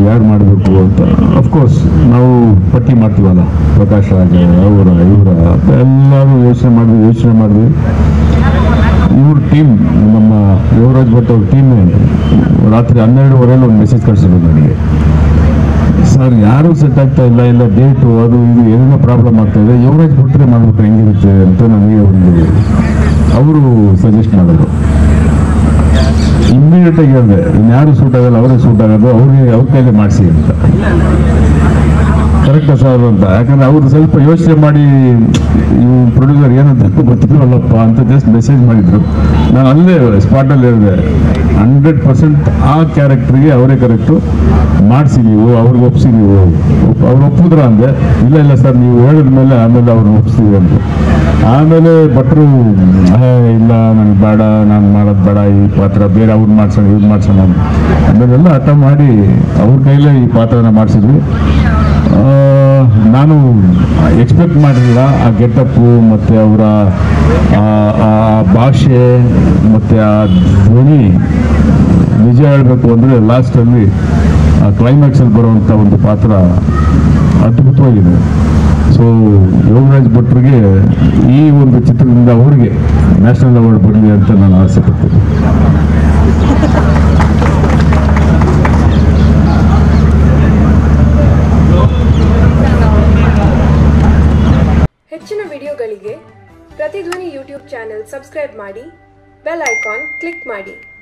ಯಾರು ಮಾಡಬೇಕು ಅಂತ ಅಫ್ಕೋರ್ಸ್ ನಾವು ಪಟ್ಟಿ ಮಾಡ್ತೀವಲ್ಲ ಪ್ರಕಾಶ್ ರಾಜ್ ಅವರ ಇವರ ಎಲ್ಲರೂ ಯೋಚನೆ ಮಾಡಿದ್ವಿ ಯೋಚನೆ ಮಾಡಿದ್ವಿ ಇವ್ರ ಟೀಮ್ ನಮ್ಮ ಯುವರಾಜ್ ಭಟ್ ಅವ್ರ ಟೀಮ್ ರಾತ್ರಿ ಹನ್ನೆರಡುವರೆಯಲ್ಲಿ ಒಂದು ಮೆಸೇಜ್ ಕಳಿಸಿದ್ರು ನನಗೆ ಸರ್ ಯಾರೂ ಸೆಟ್ ಆಗ್ತಾ ಇಲ್ಲ ಇಲ್ಲ ಡೇಟು ಅದು ಇದು ಏನೇನೋ ಪ್ರಾಬ್ಲಮ್ ಆಗ್ತಾ ಇದೆ ಯುವರಾಜ್ ಭಟ್ರೆ ಮಾಡ್ಬಿಟ್ರೆ ಹೆಂಗಿರುತ್ತೆ ಅಂತ ನನಗೆ ಒಂದು ಅವರು ಸಜೆಸ್ಟ್ ಮಾಡಿದ್ರು ಇಮ್ಮಿಡಿಯೇಟ್ ಆಗಿ ಹೇಳಿದೆ ಇನ್ಯಾರು ಸೂಟ್ ಆಗಲ್ಲ ಅವರೇ ಸೂಟ್ ಆಗೋದು ಅವ್ರಿಗೆ ಅವ್ರ ಕೈಲೇ ಮಾಡಿಸಿ ಅಂತ ಕರೆಕ್ಟಾ ಸರ್ ಅಂತ ಯಾಕಂದ್ರೆ ಅವರು ಸ್ವಲ್ಪ ಯೋಚನೆ ಮಾಡಿ ಇವು ಪ್ರೊಡ್ಯೂಸರ್ ಏನಂತ ಗೊತ್ತಿಲ್ಲವಲ್ಲಪ್ಪ ಅಂತ ಜಸ್ಟ್ ಮೆಸೇಜ್ ಮಾಡಿದ್ರು ನಾನು ಅಲ್ಲೇ ಸ್ಪಾಟಲ್ಲಿ ಹೇಳಿದೆ ಹಂಡ್ರೆಡ್ ಪರ್ಸೆಂಟ್ ಆ ಕ್ಯಾರೆಕ್ಟ್ರಿಗೆ ಅವರೇ ಕರೆಕ್ಟು ಮಾಡಿಸಿ ನೀವು ಅವ್ರಿಗೆ ಒಪ್ಸಿ ನೀವು ಒಪ್- ಅವ್ರು ಒಪ್ಪಿದ್ರ ಅಂದೆ ಇಲ್ಲ ಇಲ್ಲ ಸರ್ ನೀವು ಹೇಳಿದ ಮೇಲೆ ಆಮೇಲೆ ಅವ್ರನ್ನ ಒಪ್ಸ್ತೀವಿ ಅಂತ ಆಮೇಲೆ ಭಟ್ರು "ಹೇ, ಇಲ್ಲ ನನಗೆ ಬೇಡ ನಾನು ಮಾಡೋದು ಬೇಡ ಈ ಪಾತ್ರ ಬೇರೆ ಅವ್ರು ಮಾಡ್ಸೋಣ ಇವ್ರು ಮಾಡ್ಸೋಣ ಅಂತ. ಆಮೇಲೆಲ್ಲ ಹಠ ಮಾಡಿ ಅವ್ರ ಕೈಲೇ ಈ ಪಾತ್ರನ ಮಾಡಿಸಿದ್ವಿ ಆ, ನಾನು ಎಕ್ಸ್ಪೆಕ್ಟ್ ಮಾಡಿರಲಿಲ್ಲ ಆ ಗೆಟಪ್ಪು ಮತ್ತು ಅವರ ಆ ಭಾಷೆ ಮತ್ತು ಆ ಧ್ವನಿ ನಿಜ ಹೇಳಬೇಕು ಅಂದರೆ ಲಾಸ್ಟಲ್ಲಿ ಆ ಕ್ಲೈಮ್ಯಾಕ್ಸಲ್ಲಿ ಬರುವಂಥ ಒಂದು ಪಾತ್ರ ಅದ್ಭುತವಾಗಿದೆ ಸೊ ಯೋಗರಾಜ್ ಭಟ್ರಿಗೆ ಈ ಒಂದು ಚಿತ್ರದಿಂದ ಅವ್ರಿಗೆ ನ್ಯಾಷನಲ್ ಅವಾರ್ಡ್ ಬರಲಿ ಅಂತ ನಾನು ಆಸೆ ಪಡ್ತೀನಿ ಹೆಚ್ಚಿನ ವಿಡಿಯೋಗಳಿಗೆ ಪ್ರತಿಧ್ವನಿ ಯೂಟ್ಯೂಬ್ ಚಾನೆಲ್ ಸಬ್ಸ್ಕ್ರೈಬ್ ಮಾಡಿ ಬೆಲ್ ಐಕಾನ್ ಕ್ಲಿಕ್ ಮಾಡಿ